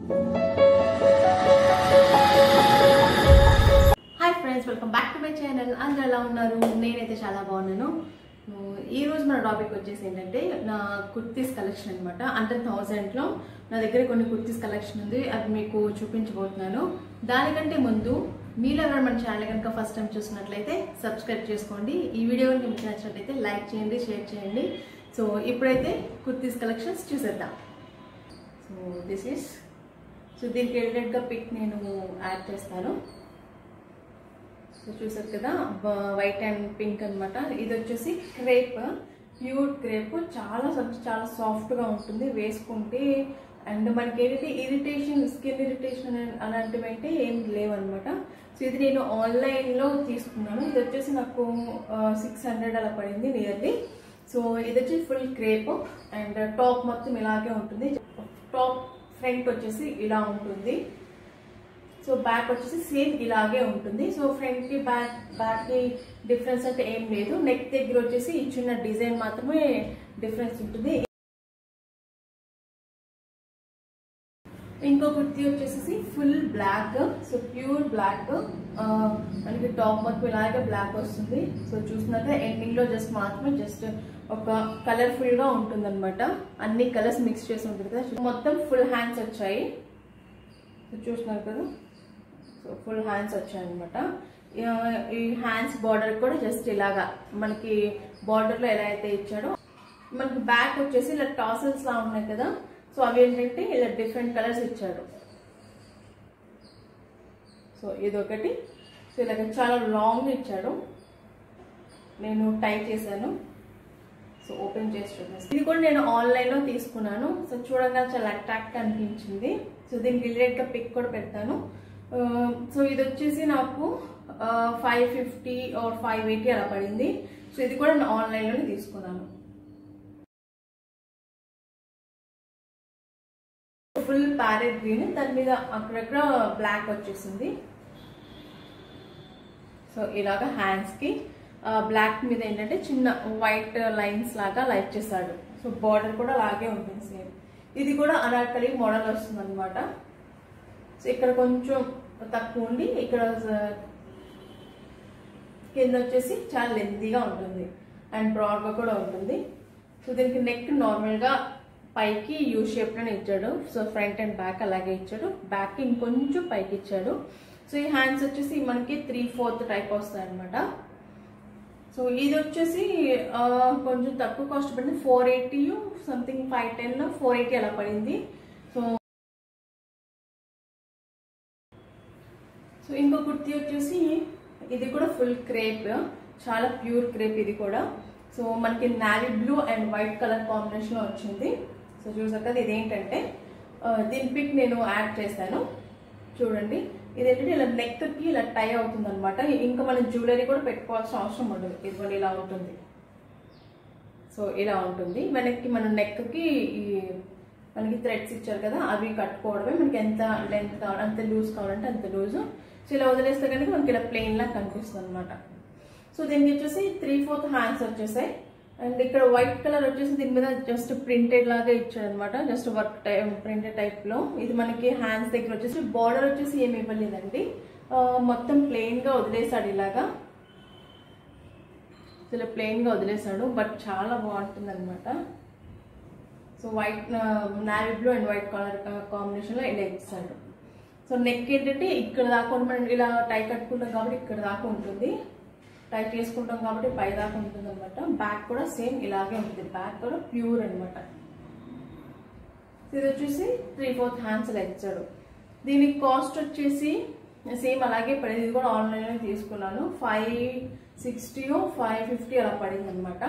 hi friends welcome back to my channel అందరూ ఎలా ఉన్నారు నేనైతే చాలా బాగున్నాను ఈ రోజు మన టాపిక్ వచ్చేసి ఏంటంటే నా కుర్తీస్ కలెక్షన్ అనమాట అండర్ థౌజండ్లో నా దగ్గర కొన్ని కుర్తీస్ కలెక్షన్ ఉంది అది మీకు చూపించబోతున్నాను దానికంటే ముందు మీరు ఎవరైనా మన ఛానల్ కనుక ఫస్ట్ టైం చూసినట్లయితే సబ్స్క్రైబ్ చేసుకోండి ఈ వీడియో కనుక మీకు నచ్చినట్లయితే లైక్ చేయండి షేర్ చేయండి సో ఇప్పుడైతే కుర్తీస్ కలెక్షన్స్ చూసేద్దాం సో దిస్ ఈస్ సో దీనికి రిలేటెడ్గా పిక్ నేను యాడ్ చేస్తాను సో చూసారు కదా వైట్ అండ్ పింక్ అన్నమాట ఇది వచ్చేసి క్రేప్ ప్యూర్ క్రేప్ చాలా సబ్- చాలా సాఫ్ట్గా ఉంటుంది వేసుకుంటే అండ్ మనకి ఏంటంటే ఇరిటేషన్ స్కిన్ ఇరిటేషన్ అలాంటివి అయితే ఏం లేవన్నమాట సో ఇది నేను ఆన్లైన్లో తీసుకున్నాను ఇది వచ్చేసి నాకు సిక్స్ హండ్రెడ్ అలా పడింది నియర్లీ సో ఇది వచ్చి ఫుల్ క్రేప్ అండ్ టాప్ మొత్తం ఇలాగే ఉంటుంది టాప్ ఫ్రంట్ వచ్చేసి ఇలా ఉంటుంది సో బ్యాక్ వచ్చేసి సేమ్ ఇలాగే ఉంటుంది సో ఫ్రంట్ కి బ్యాక్ బ్యాక్ కి డిఫరెన్స్ అంటే ఏం లేదు నెక్ దగ్గర వచ్చేసి ఈ చిన్న డిజైన్ మాత్రమే డిఫరెన్స్ ఉంటుంది ఇంకో కుర్తీ వచ్చేసి full black so pure black మనకి టాప్ మొత్తం ఇలాగే బ్లాక్ వస్తుంది సో చూసినాక ఎండింగ్ లో జస్ట్ మాత్రమే జస్ట్ ఒక కలర్ఫుల్ గా ఉంటుంది అనమాట అన్ని కలర్స్ మిక్స్ చేసి ఉంటుంది కదా మొత్తం ఫుల్ హ్యాండ్స్ వచ్చాయి సో చూస్తున్నారు కదా సో ఫుల్ హ్యాండ్స్ వచ్చాయన్నమాట ఈ హ్యాండ్స్ బార్డర్ కూడా జస్ట్ ఇలాగా మనకి బార్డర్ లో ఎలా అయితే ఇచ్చాడో మనకి బ్యాక్ వచ్చేసి ఇలా టాసల్స్ లా ఉన్నాయి కదా సో అవి ఏంటంటే ఇలా డిఫరెంట్ కలర్స్ ఇచ్చాడు సో ఇదొకటి సో ఇలాగ చాలా లాంగ్ ఇచ్చాడు నేను టైప్ చేశాను సో ఓపెన్ చేసి చూపిస్తాను ఇది కూడా నేను ఆన్లైన్లో తీసుకున్నాను సో చూడగా చాలా అట్రాక్ట్ అనిపించింది సో దీనికి రిలేటెడ్గా పిక్ కూడా పెడతాను ఆ, సో ఇది వచ్చేసి నాకు five fifty or five eighty అలా పడింది సో ఇది కూడా నేను ఆన్లైన్లోనే తీసుకున్నాను ఫుల్ ప్యారెట్ గ్రీన్ దాని మీద అక్కడక్కడ బ్లాక్ వచ్చేసింది సో ఇలాగ హ్యాండ్స్ కి బ్లాక్ మీద ఏంటంటే చిన్న వైట్ లైన్స్ లాగా లైట్ చేశాడు సో బార్డర్ కూడా అలాగే ఉంటుంది సేమ్ ఇది కూడా అనార్కలి మోడల్ వస్తుంది అనమాట సో ఇక్కడ కొంచెం తక్కువ ఉండి ఇక్కడ స- కింద వచ్చేసి చాలా లెంతీగా ఉంటుంది అండ్ బ్రాడ్గా కూడా ఉంటుంది సో దీనికి నెక్ నార్మల్గా పైకి యూ షేప్లోనే ఇచ్చాడు సో ఫ్రంట్ అండ్ బ్యాక్ అలాగే ఇచ్చాడు బ్యాక్ ఇంకొంచెం పైకి ఇచ్చాడు సో ఈ హ్యాండ్స్ వచ్చేసి మనకి త్రీ ఫోర్త్ టైప్ వస్తాయి అనమాట సో ఇది వచ్చేసి ఆ, కొంచెం తక్కువ కాస్ట్ పడింది four eighty something five ten four eighty అలా పడింది సో సో ఇంకో కుర్తీ వచ్చేసి ఇది కూడా ఫుల్ క్రేప్ చాలా ప్యూర్ క్రేప్ ఇది కూడా సో మనకి navy blue and white colour combination లో వచ్చింది సో చూసాక కదా ఇదేంటంటే ఆ, దీని పిక్ నేను యాడ్ చేశాను చూడండి ఇదేంటంటే ఇలా నెక్ కి ఇలా టై అవుతుంది అనమాట ఇంకా మనం జ్యువెలరీ కూడా పెట్టుకోవాల్సిన అవసరం ఉండదు ఇది కూడా ఇలా ఉంటుంది సో ఇలా ఉంటుంది మనకి మన నెక్ కి ఈ మనకి థ్రెడ్స్ ఇచ్చారు కదా అవి కట్టుకోవడమే మనకి ఎంత లెంత్ కావాలి అంత లూజ్ కావాలంటే అంత లూజ్ సో ఇలా వదిలేస్తే కనుక మనకి ఇలా ప్లెయిన్ లా కనిపిస్తుంది అనమాట సో దీనికి వచ్చేసి త్రీ ఫోర్త్ హ్యాండ్స్ వచ్చేసాయి అండ్ ఇక్కడ వైట్ కలర్ వచ్చేసి దీని మీద జస్ట్ ప్రింటెడ్ లాగా ఇచ్చాడు అనమాట just work type printed type లో ఇది మనకి హ్యాండ్స్ దగ్గర వచ్చేసి బార్డర్ వచ్చేసి ఏమి ఇవ్వలేదండి ఆ, మొత్తం ప్లెయిన్ గా వదిలేసాడు ఇలాగా ఇలా ప్లెయిన్ గా వదిలేసాడు బట్ చాలా బాగుంటుంది అనమాట so white navy blue and white colour combination లో ఇలా ఇచ్చాడు సో నెక్ ఏంటంటే ఇక్కడ దాకా ఉండి మనం ఇలా టై కట్టుకుంటాం కాబట్టి ఇక్కడ దాకా ఉంటుంది టై చేసుకుంటాం కాబట్టి పై దాకా ఉంటుంది అనమాట బ్యాక్ కూడా సేమ్ ఇలాగే ఉంటుంది బ్యాక్ కూడా ప్యూర్ అనమాట ఇది వచ్చేసి త్రీ ఫోర్త్ హ్యాండ్స్ ఇలా ఇచ్చాడు దీనికి కాస్ట్ వచ్చేసి సేమ్ అలాగే పడింది ఇది కూడా ఆన్లైన్లో తీసుకున్నాను ఫైవ్ సిక్స్టీ ఫైవ్ ఫిఫ్టీ అలా పడింది అనమాట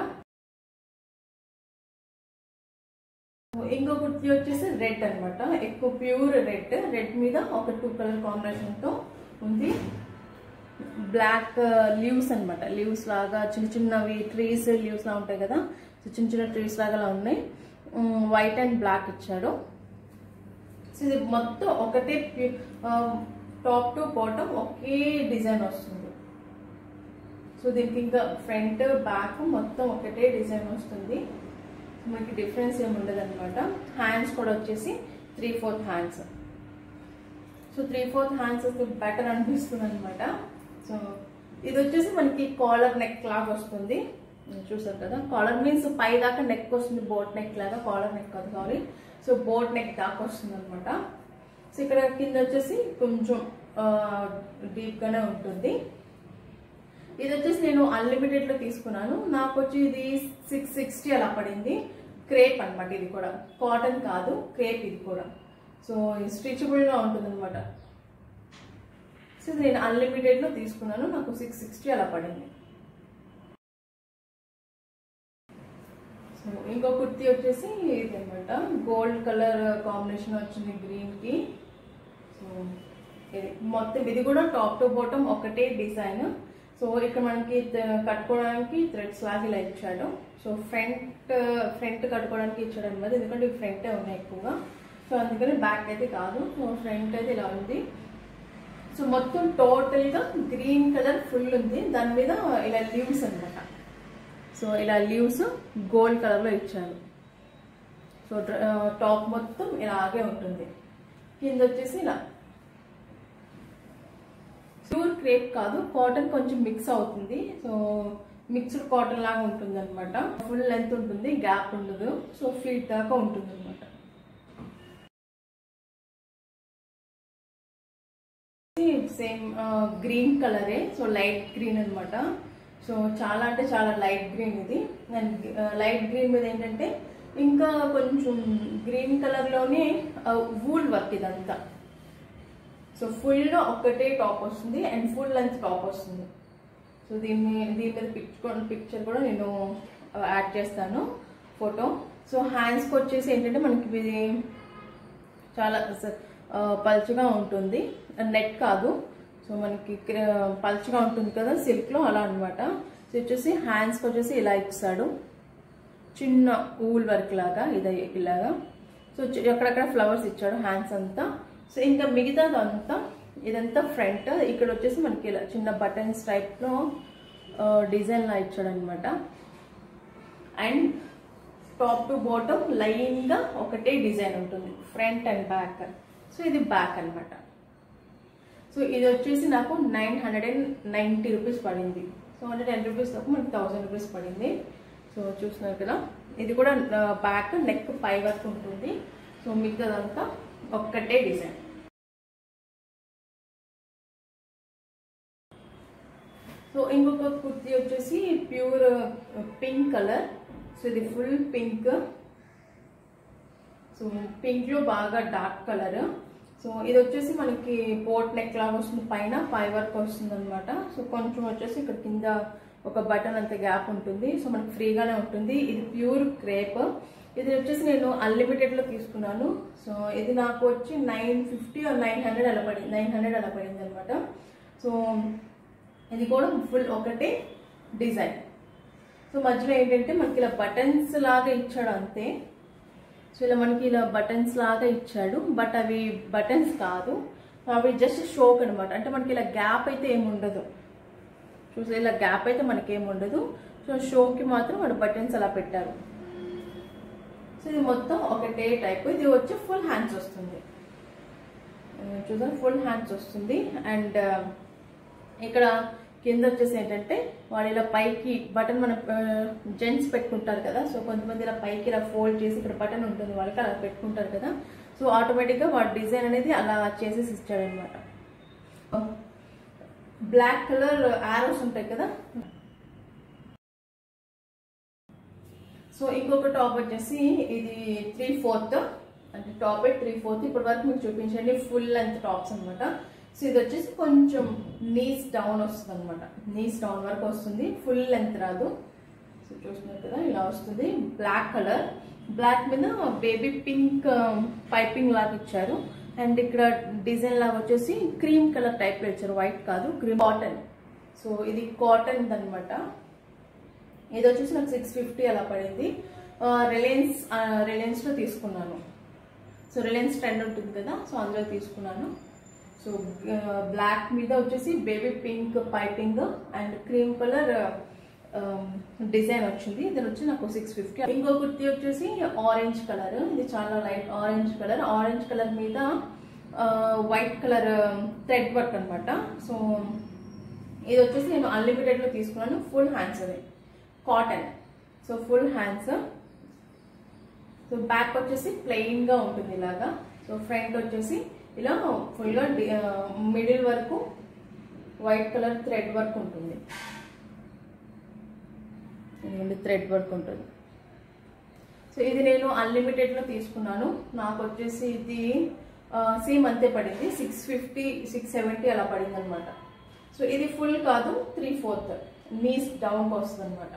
ఇంకో కుర్తీ వచ్చేసి రెడ్ అన్నమాట ఎక్కువ ప్యూర్ రెడ్ రెడ్ మీద ఒక టూ కలర్ కాంబినేషన్ తో ఉంది బ్లాక్ లీవ్స్ అన్నమాట లీవ్స్ లాగా చిన్న చిన్నవి ట్రీస్ లీవ్స్ లా ఉంటాయి కదా సో చిన్న చిన్న ట్రీస్ లాగా అలా ఉన్నాయి వైట్ అండ్ బ్లాక్ ఇచ్చాడు సో ఇది మొత్తం ఒకటే టాప్ టు బాటమ్ ఒకే డిజైన్ వస్తుంది సో దీనికి ఇంకా ఫ్రంట్ బ్యాక్ మొత్తం ఒకటే డిజైన్ వస్తుంది మనకి డిఫరెన్స్ ఏమి ఉండదు అనమాట హ్యాండ్స్ కూడా వచ్చేసి three fourth hands so three fourth hands వస్తే బెటర్ అనిపిస్తుంది అనమాట సో ఇది వచ్చేసి మనకి కాలర్ నెక్ లాగా వస్తుంది చూసారు కదా కాలర్ మీన్స్ పై దాకా నెక్ వస్తుంది బోట్ నెక్ లాగా కాలర్ నెక్ కాదు సారీ సో బోట్ నెక్ దాకా వస్తుంది అనమాట సో ఇక్కడ కింద వచ్చేసి కొంచెం డీప్ గానే ఉంటుంది ఇది వచ్చేసి నేను అన్లిమిటెడ్ లో తీసుకున్నాను నాకు వచ్చి ఇది సిక్స్ సిక్స్టీ అలా పడింది క్రేప్ అన్నమాట ఇది కూడా కాటన్ కాదు క్రేప్ ఇది కూడా సో స్ట్రిచబుల్ గా ఉంటుంది అనమాట సో ఇది నేను అన్లిమిటెడ్ లో తీసుకున్నాను నాకు సిక్స్ సిక్స్టీ అలా పడింది సో ఇంకో కుర్తీ వచ్చేసి ఇది అనమాట గోల్డ్ కలర్ కాంబినేషన్ వచ్చింది గ్రీన్ కి సో ఇది మొత్తం ఇది కూడా టాప్ టు బాటమ్ ఒకటే డిజైన్ సో ఇక్కడ మనకి త- కట్టుకోవడానికి థ్రెడ్స్ లాగా ఇలా ఇచ్చాడు సో ఫ్రంట్ ఫ్రంట్ కట్టుకోవడానికి ఇచ్చాడు అనమాట ఎందుకంటే ఫ్రంటే ఉన్నాయి ఎక్కువగా సో అందుకని బ్యాక్ అయితే కాదు సో ఫ్రంట్ అయితే ఇలా ఉంది సో మొత్తం టోటల్ గా గ్రీన్ కలర్ ఫుల్ ఉంది దాని మీద ఇలా లీవ్స్ అన్నమాట సో ఇలా లీవ్స్ గోల్డ్ కలర్ లో ఇచ్చారు సో డ్ర- ఆ, టాప్ మొత్తం ఇలాగే ఉంటుంది కింద వచ్చేసి ఇలా ప్యూర్ క్రేప్ కాదు కాటన్ కొంచెం మిక్స్ అవుతుంది సో మిక్స్డ్ కాటన్ లాగా ఉంటుంది అనమాట ఫుల్ లెంత్ ఉంటుంది గ్యాప్ ఉండదు సో ఫీట్ దాకా ఉంటుంది అనమాట సేమ్ గ్రీన్ కలరే సో లైట్ గ్రీన్ అన్నమాట సో చాలా అంటే చాలా లైట్ గ్రీన్ ఇది అండ్ లైట్ గ్రీన్ మీద ఏంటంటే ఇంకా కొంచెం గ్రీన్ కలర్లోనే వూల్ వర్క్ ఇదంతా సో ఫుల్గా ఒక్కటే టాప్ వస్తుంది అండ్ ఫుల్ లెంత్ టాప్ వస్తుంది సో దీన్ని దీని మీద పిక్చర్ పిక్చర్ కూడా నేను యాడ్ చేస్తాను ఫోటో సో హ్యాండ్స్కి వచ్చేసి ఏంటంటే మనకి ఇది చాలా స- ఆ, పల్చగా ఉంటుంది నెట్ కాదు సో మనకి క్ర- పల్చగా ఉంటుంది కదా సిల్క్లో అలా అన్నమాట సో వచ్చేసి హ్యాండ్స్కి వచ్చేసి ఇలా ఇచ్చాడు చిన్న ఊల్ వర్క్ లాగా ఇది ఇలాగా సో చి- అక్కడక్కడ ఫ్లవర్స్ ఇచ్చాడు హ్యాండ్స్ అంతా సో ఇంకా మిగతాదంతా ఇదంతా ఫ్రంట్ ఇక్కడ వచ్చేసి మనకి ఇలా చిన్న బటన్స్ టైప్లో డిజైన్ లా ఇచ్చాడు అనమాట అండ్ టాప్ టు బాటమ్ లైన్గా ఒకటే డిజైన్ ఉంటుంది ఫ్రంట్ అండ్ బ్యాక్ సో ఇది బ్యాక్ అన్నమాట సో ఇది వచ్చేసి నాకు nine hundred and ninety rupees పడింది సో హండ్రెడ్ టెన్ రూపీస్ తప్ప మనకి థౌసండ్ రూపీస్ పడింది సో చూస్తున్నారు కదా ఇది కూడా బ్యాక్ నెక్ పై వరకు ఉంటుంది సో మిగతాదంతా ఒక్కటే డిజైన్ సో ఇంకొక కుర్తీ వచ్చేసి ప్యూర్ పింక్ కలర్ సో ఇది ఫుల్ పింక్ సో పింక్ లో బాగా డార్క్ కలర్ సో ఇది వచ్చేసి మనకి బోట్ నెక్ లాగా వస్తుంది పైన పై వర్క్ వస్తుంది అనమాట సో కొంచెం వచ్చేసి ఇక్కడ కింద ఒక బటన్ అంత గ్యాప్ ఉంటుంది సో మనకి ఫ్రీగానే ఉంటుంది ఇది ప్యూర్ క్రేప్ ఇది వచ్చేసి నేను అన్లిమిటెడ్ లో తీసుకున్నాను సో ఇది నాకు వచ్చి నైన్ ఫిఫ్టీ నైన్ హండ్రెడ్ అలా పడింది నైన్ హండ్రెడ్ అలా పడింది అనమాట సో ఇది కూడా ఫుల్ ఒకటే డిజైన్ సో మధ్యలో ఏంటంటే మనకి ఇలా బటన్స్ లాగా ఇచ్చాడు అంతే సో ఇలా మనకి ఇలా బటన్స్ లాగా ఇచ్చాడు బట్ అవి బటన్స్ కాదు అవి జస్ట్ షోక్ అనమాట అంటే మనకి ఇలా గ్యాప్ అయితే ఏమి ఉండదు చూసి ఇలా గ్యాప్ అయితే మనకి ఏమి ఉండదు సో షోకి మాత్రం వాడు బటన్స్ అలా పెట్టారు సో ఇది మొత్తం ఒకటే టైప్ ఇది వచ్చి ఫుల్ హ్యాండ్స్ వస్తుంది చూసారు ఫుల్ హ్యాండ్స్ వస్తుంది అండ్ ఇక్కడ కింద వచ్చేసి ఏంటంటే వాళ్ళు ఇలా పైకి బటన్ మన జెంట్స్ పెట్టుకుంటారు కదా సో కొంతమంది ఇలా పైకి ఇలా ఫోల్డ్ చేసి ఇక్కడ బటన్ ఉంటుంది వాళ్ళకి అలా పెట్టుకుంటారు కదా సో ఆటోమేటిక్గా వాడి డిజైన్ అనేది అలా చేసేసి ఇచ్చాడనమాట బ్లాక్ కలర్ ఆరోస్ ఉంటాయి కదా సో ఇంకొక టాప్ వచ్చేసి ఇది త్రీ ఫోర్త్ అంటే టాప్ ఎయిట్ త్రీ ఫోర్త్ ఇప్పటి వరకు మీకు చూపించండి ఫుల్ లెంత్ టాప్స్ అనమాట సో ఇది వచ్చేసి కొంచెం నీస్ డౌన్ వస్తుంది అనమాట నీస్ డౌన్ వరకు వస్తుంది ఫుల్ లెంత్ రాదు సో చూస్తున్నారు కదా ఇలా వస్తుంది బ్లాక్ కలర్ బ్లాక్ మీద బేబీ పింక్ పైపింగ్ లాగా ఇచ్చారు అండ్ ఇక్కడ డిజైన్ లాగా వచ్చేసి క్రీమ్ కలర్ టైప్ లో ఇచ్చారు వైట్ కాదు క్రీమ్ కాటన్ సో ఇది కాటన్ అనమాట ఇది వచ్చేసి నాకు సిక్స్ ఫిఫ్టీ అలా పడింది రిలయన్స్ రిలయన్స్ లో తీసుకున్నాను సో రిలయన్స్ ట్రెండ్ ఉంటుంది కదా సో అందులో తీసుకున్నాను సో బ్లాక్ మీద వచ్చేసి baby pink piping and cream colour design వచ్చింది ఇది వచ్చి నాకు సిక్స్ ఫిఫ్టీ ఇంకో కుర్తి వచ్చేసి ఆరెంజ్ కలర్ ఇది చాలా light orange colour orange colour మీద వైట్ కలర్ థ్రెడ్ వర్క్ అనమాట సో ఇది వచ్చేసి నేను అన్లిమిటెడ్లో తీసుకున్నాను ఫుల్ హ్యాండ్స్ అది cotton so full hands so back వచ్చేసి ప్లెయిన్ గా ఉంటుంది ఇలాగా సో ఫ్రంట్ వచ్చేసి ఇలా ఫుల్ గా మిడిల్ వరకు వైట్ కలర్ థ్రెడ్ వర్క్ ఉంటుంది ఇదిగోండి థ్రెడ్ వర్క్ ఉంటుంది సో ఇది నేను అన్లిమిటెడ్ లో తీసుకున్నాను నాకు వచ్చేసి ఇది సేమ్ అంతే పడింది సిక్స్ ఫిఫ్టీ సిక్స్ సెవెంటీ అలా పడింది అనమాట సో ఇది ఫుల్ కాదు త్రీ ఫోర్త్ నీస్ డౌన్ వస్తుంది అనమాట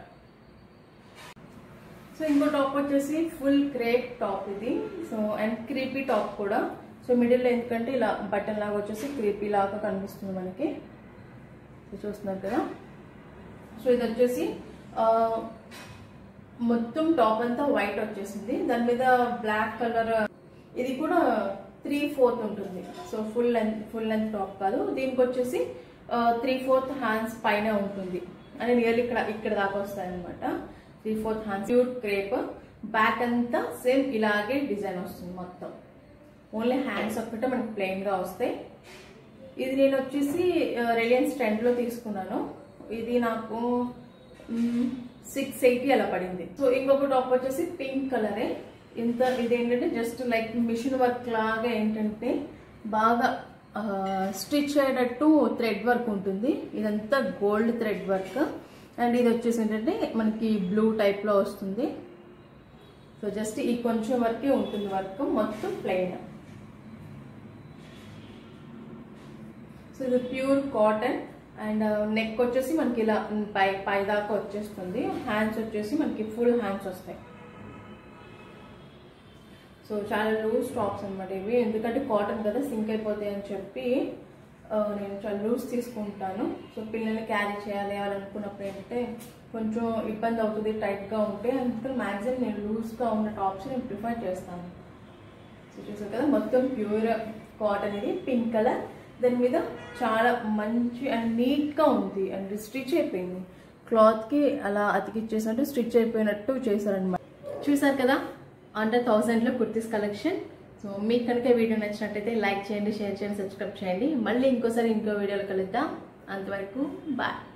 సో ఇంకో టాప్ వచ్చేసి ఫుల్ క్రేప్ టాప్ ఇది సో అండ్ క్రీపీ టాప్ కూడా సో మిడిల్లో ఎందుకంటే ఇలా బటన్ లాగా వచ్చేసి క్రీపీ లాగా కనిపిస్తుంది మనకి సో చూస్తున్నారు కదా సో ఇది వచ్చేసి ఆ, మొత్తం టాప్ అంతా వైట్ వచ్చేసింది దాని మీద బ్లాక్ కలర్ ఇది కూడా త్రీ ఫోర్త్ ఉంటుంది so full length full length top కాదు దీనికి వచ్చేసి త్రీ ఫోర్త్ హ్యాండ్స్ పైన ఉంటుంది అని నియర్లీ ఇక్కడ ఇక్కడ దాకా వస్తాయి అనమాట three fourth hands pure crepe back అంతా సేమ్ ఇలాగే డిజైన్ వస్తుంది మొత్తం ఓన్లీ హ్యాండ్స్ ఒక్కటే మనకి ప్లెయిన్ గా వస్తాయి ఇది నేను వచ్చేసి రిలయన్స్ ట్రెండ్ లో తీసుకున్నాను ఇది నాకు సిక్స్ ఎయిటీ అలా పడింది సో ఇంకొక టాప్ వచ్చేసి పింక్ కలరే ఇంత ఇది ఏంటంటే జస్ట్ లైక్ మిషన్ వర్క్ లాగా ఏంటంటే బాగా స్టిచ్ అయ్యేటట్టు థ్రెడ్ వర్క్ ఉంటుంది ఇదంతా గోల్డ్ థ్రెడ్ వర్క్ అండ్ ఇది వచ్చేసి ఏంటంటే మనకి బ్లూ టైప్ లో వస్తుంది సో జస్ట్ ఈ కొంచెం వరకే ఉంటుంది వర్క్ మొత్తం ప్లెయిన్ సో ఇది ప్యూర్ కాటన్ అండ్ నెక్ వచ్చేసి మనకి ఇలా పై పై దాకా వచ్చేస్తుంది హ్యాండ్స్ వచ్చేసి మనకి ఫుల్ హ్యాండ్స్ వస్తాయి సో చాలా లూజ్ టాప్స్ అనమాట ఇవి ఎందుకంటే కాటన్ కదా సింక్ అయిపోతాయి అని చెప్పి ఆ, నేను చాలా లూజ్ తీసుకుంటాను సో పిల్లల్ని క్యారీ చేయాలి అని అనుకున్నప్పుడు ఏంటంటే కొంచెం ఇబ్బంది అవుతుంది టైట్గా ఉంటే అందుకని మ్యాక్సిమం నేను లూజ్గా ఉన్న టాప్స్ నేను ప్రిఫర్ చేస్తాను సో చూసారు కదా మొత్తం ప్యూర్ కాటన్ ఇది పింక్ కలర్ దాని మీద చాలా మంచి అండ్ నీట్గా ఉంది అండ్ స్టిచ్ అయిపోయింది క్లాత్కి అలా అతికిచ్చేసినట్టు స్టిచ్ అయిపోయినట్టు చేశారనమాట చూసారు కదా అండర్ థౌజండ్లో కుర్తీస్ కలెక్షన్ సో మీకు కనుక ఈ వీడియో నచ్చినట్టయితే లైక్ చేయండి షేర్ చేయండి సబ్స్క్రైబ్ చేయండి మళ్ళీ ఇంకోసారి ఇంకో వీడియోలో కలుద్దాం అంతవరకు బాయ్